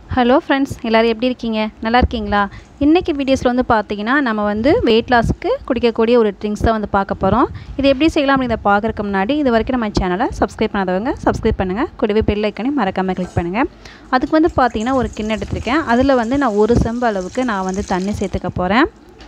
hello friends எல்லோரும் எப்படி இருக்கீங்க நல்லா இருக்கீங்களா இன்றைக்கி வீடியோஸில் வந்து பார்த்தீங்கன்னா நம்ம வந்து வெயிட் லாஸ்க்கு குடிக்கக்கூடிய ஒரு ட்ரிங்க்ஸ் தான் வந்து பார்க்க போகிறோம் இது எப்படி செய்யலாம் அப்படிங்கிறத பார்க்குறதுக்கு முன்னாடி இது வரைக்கும் நம்ம சேனலை சப்ஸ்கிரைப் பண்ணாதவங்க சப்ஸ்கிரைப் பண்ணுங்கள் கூடவே பெல் ஐக்கனே மறக்காமல் கிளிக் பண்ணுங்கள் அதுக்கு வந்து பார்த்தீங்கன்னா ஒரு கிண்ணம் எடுத்திருக்கேன் அதில் வந்து நான் ஒரு செம்பு அளவுக்கு நான் வந்து தண்ணி சேர்த்துக்க போகிறேன்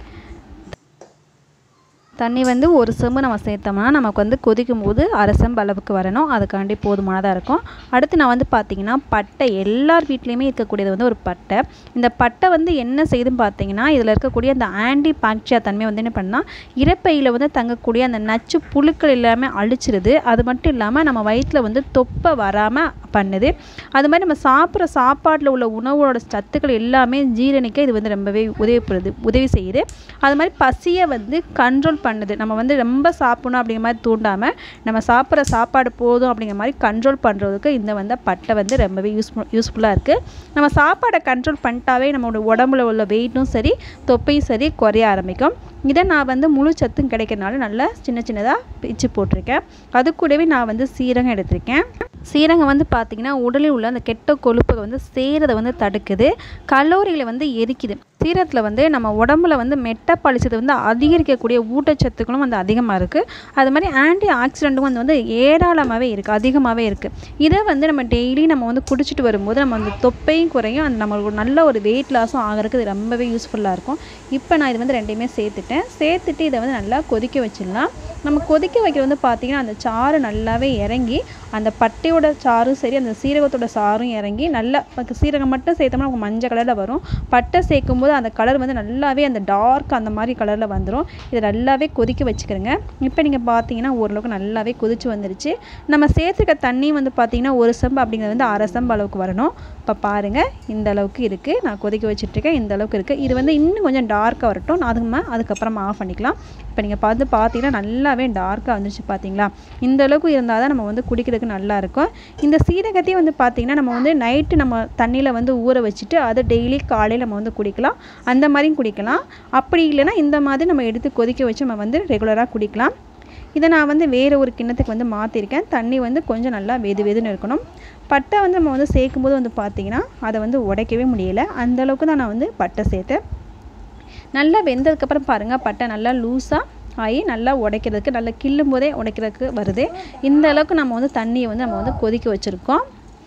தண்ணி வந்து ஒரு செம்பு நம்ம சேர்த்தோம்னா நமக்கு வந்து கொதிக்கும் போது அரை செம்பு அளவுக்கு வரணும் அதுக்காண்டி போதுமானதாக இருக்கும் அடுத்து நான் வந்து பார்த்திங்கன்னா பட்டை எல்லார் வீட்லேயுமே இருக்கக்கூடியது வந்து ஒரு பட்டை இந்த பட்டை வந்து என்ன செய்யுதுன்னு பார்த்தீங்கன்னா இதில் இருக்கக்கூடிய அந்த ஆன்டி பாக்டீரியா தன்மை வந்து என்ன பண்ணால் இறப்பையில் வந்து தங்கக்கூடிய அந்த நச்சு புழுக்கள் எல்லாமே அழிச்சிருது அது மட்டும் இல்லாமல் நம்ம வயிற்றில் வந்து தொப்பை வராமல் பண்ணுது அது மாதிரி நம்ம சாப்பிட்ற சாப்பாட்டில் உள்ள உணவோட சத்துக்கள் எல்லாமே ஜீரணிக்க இது வந்து ரொம்பவே உதவிப்படுது உதவி செய்யுது அது மாதிரி பசியை வந்து கண்ட்ரோல் பண்ணுது நம்ம வந்து ரொம்ப சாப்பிடணும் அப்படிங்கிற மாதிரி தூண்டாமல் நம்ம சாப்பிட்ற சாப்பாடு போதும் அப்படிங்கிற மாதிரி கண்ட்ரோல் பண்ணுறதுக்கு இந்த வந்து பட்டை வந்து ரொம்பவே யூஸ்ஃபுல் யூஸ்ஃபுல்லாக இருக்குது நம்ம சாப்பாடை கண்ட்ரோல் பண்ணிட்டாவே நம்மளோட உடம்புல உள்ள வெயிட்டும் சரி தொப்பையும் சரி குறைய ஆரம்பிக்கும் இதை நான் வந்து முழு சத்தும் கிடைக்கிறனால நல்லா சின்ன சின்னதாக பிச்சு போட்டிருக்கேன் அது கூடவே நான் வந்து சீரகம் எடுத்திருக்கேன் சீரகம் வந்து பார்த்திங்கன்னா உடலில் உள்ள அந்த கெட்ட கொழுப்பை வந்து சேரதை வந்து தடுக்குது கலோரிகளை வந்து எரிக்குது சீரகத்தில் வந்து நம்ம உடம்புல வந்து மெட்டப்பாலிசத்தை வந்து அதிகரிக்கக்கூடிய ஊட்டச்சத்துக்களும் வந்து அதிகமாக இருக்குது அது மாதிரி ஆன்டி ஆக்சிடென்ட்டும் வந்து வந்து ஏராளமாகவே இருக்குது அதிகமாகவே இருக்குது இதை வந்து நம்ம டெய்லி நம்ம வந்து குடிச்சிட்டு வரும்போது நம்ம அந்த தொப்பையும் குறையும் அந்த நம்மளுக்கு நல்ல ஒரு வெயிட் லாஸும் ஆகிறதுக்கு இது ரொம்பவே யூஸ்ஃபுல்லாக இருக்கும் இப்போ நான் இது வந்து ரெண்டையுமே சேர்த்துட்டேன் சேர்த்துட்டு இதை வந்து நல்லா கொதிக்க வச்சிடலாம் நம்ம கொதிக்க வைக்கிறது வந்து பார்த்திங்கன்னா அந்த சாறு நல்லாவே இறங்கி அந்த பட்டையோட சாரும் சரி அந்த சீரகத்தோட சாரும் இறங்கி நல்லா சீரகம் மட்டும் சேர்த்தோம்னா நமக்கு மஞ்சள் கலரில் வரும் பட்டை சேர்க்கும் போது அந்த கலர் வந்து நல்லாவே அந்த டார்க் அந்த மாதிரி கலரில் வந்துடும் இதை நல்லாவே கொதிக்க வச்சுக்கிறோங்க இப்போ நீங்கள் பார்த்தீங்கன்னா ஓரளவுக்கு நல்லாவே கொதிச்சு வந்துருச்சு நம்ம சேர்த்துருக்க தண்ணி வந்து பார்த்திங்கன்னா ஒரு செம்பு அப்படிங்கிறது வந்து அரை செம்பு அளவுக்கு வரணும் இப்போ பாருங்கள் இந்த அளவுக்கு இருக்குது நான் கொதிக்க வச்சுட்ருக்கேன் இந்த அளவுக்கு இருக்குது இது வந்து இன்னும் கொஞ்சம் டார்க்காக வரட்டும் அதுக்கு அதுக்கப்புறமா ஆஃப் பண்ணிக்கலாம் இப்போ நீங்கள் பார்த்து பார்த்தீங்கன்னா நல்லாவே டார்க்காக வந்துருச்சு பார்த்தீங்களா இந்த அளவுக்கு இருந்தால் தான் நம்ம வந்து குடிக்கிறதுக்கு நல்லாயிருக்கும் இந்த சீரகத்தையும் வந்து பார்த்திங்கன்னா நம்ம வந்து நைட்டு நம்ம தண்ணியில் வந்து ஊற வச்சுட்டு அதை டெய்லி காலையில் நம்ம வந்து குடிக்கலாம் அந்த மாதிரியும் குடிக்கலாம் அப்படி இல்லைன்னா இந்த மாதிரி நம்ம எடுத்து கொதிக்க வச்சு நம்ம வந்து ரெகுலராக குடிக்கலாம் இதை நான் வந்து வேறு ஒரு கிண்ணத்துக்கு வந்து மாற்றிருக்கேன் தண்ணி வந்து கொஞ்சம் நல்லா வெது வெதுன்னு இருக்கணும் பட்டை வந்து நம்ம வந்து சேர்க்கும்போது வந்து பார்த்திங்கன்னா அதை வந்து உடைக்கவே முடியலை அந்தளவுக்கு தான் நான் வந்து பட்டை சேர்த்தேன் நல்லா வெந்ததுக்கப்புறம் பாருங்கள் பட்டை நல்லா லூஸாக ஆகி நல்லா உடைக்கிறதுக்கு நல்லா கிள்ளும் போதே உடைக்கிறதுக்கு வருது இந்த அளவுக்கு நம்ம வந்து தண்ணியை வந்து நம்ம வந்து கொதிக்க வச்சுருக்கோம்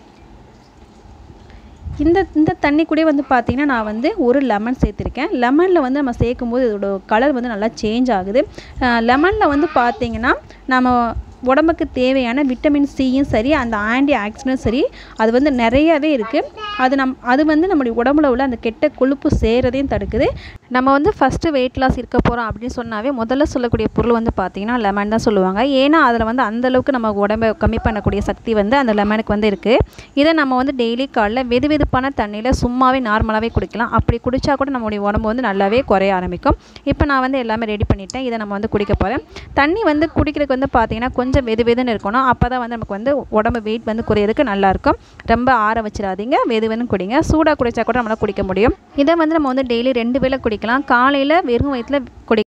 இந்த இந்த தண்ணி கூட வந்து பார்த்திங்கன்னா நான் வந்து ஒரு லெமன் சேர்த்துருக்கேன் லெமனில் வந்து நம்ம சேர்க்கும்போது இதோட கலர் வந்து நல்லா சேஞ்ச் ஆகுது லெமனில் வந்து பார்த்திங்கன்னா நம்ம உடம்புக்கு தேவையான விட்டமின் சியும் சரி அந்த ஆன்டி ஆக்சிடென்ட் சரி அது வந்து நிறையவே இருக்குது அது நம் அது வந்து நம்முடைய உடம்புல உள்ள அந்த கெட்ட கொழுப்பு சேரதையும் தடுக்குது நம்ம வந்து ஃபஸ்ட்டு வெயிட் லாஸ் இருக்க போகிறோம் அப்படின்னு சொன்னாவே முதல்ல சொல்லக்கூடிய பொருள் வந்து பார்த்திங்கன்னா லெமன் தான் சொல்லுவாங்க ஏன்னா அதில் வந்து அந்தளவுக்கு நம்ம உடம்பை கம்மி பண்ணக்கூடிய சக்தி வந்து அந்த லெமனுக்கு வந்து இருக்குது இதை நம்ம வந்து டெய்லி காலைல வெது வெதுப்பான தண்ணியில் சும்மாவே நார்மலாகவே குடிக்கலாம் அப்படி குடித்தா கூட நம்மளுடைய உடம்பு வந்து நல்லாவே குறைய ஆரம்பிக்கும் இப்போ நான் வந்து எல்லாமே ரெடி பண்ணிட்டேன் இதை நம்ம வந்து குடிக்க போகிறேன் தண்ணி வந்து குடிக்கிறதுக்கு வந்து பார்த்திங்கன்னா கொஞ்சம் வெது வெதுன்னு இருக்கணும் அப்போ தான் வந்து நமக்கு வந்து உடம்பு வெயிட் வந்து குறையிறதுக்கு நல்லாயிருக்கும் ரொம்ப ஆற வச்சிடாதீங்க வெது வெதுன்னு குடிங்க சூடாக குடித்தா கூட நம்மளால் குடிக்க முடியும் இதை வந்து நம்ம வந்து டெய்லி ரெண்டு வேளை குடிக்கலாம் காலையில் வெறும் வயிற்றில் குடி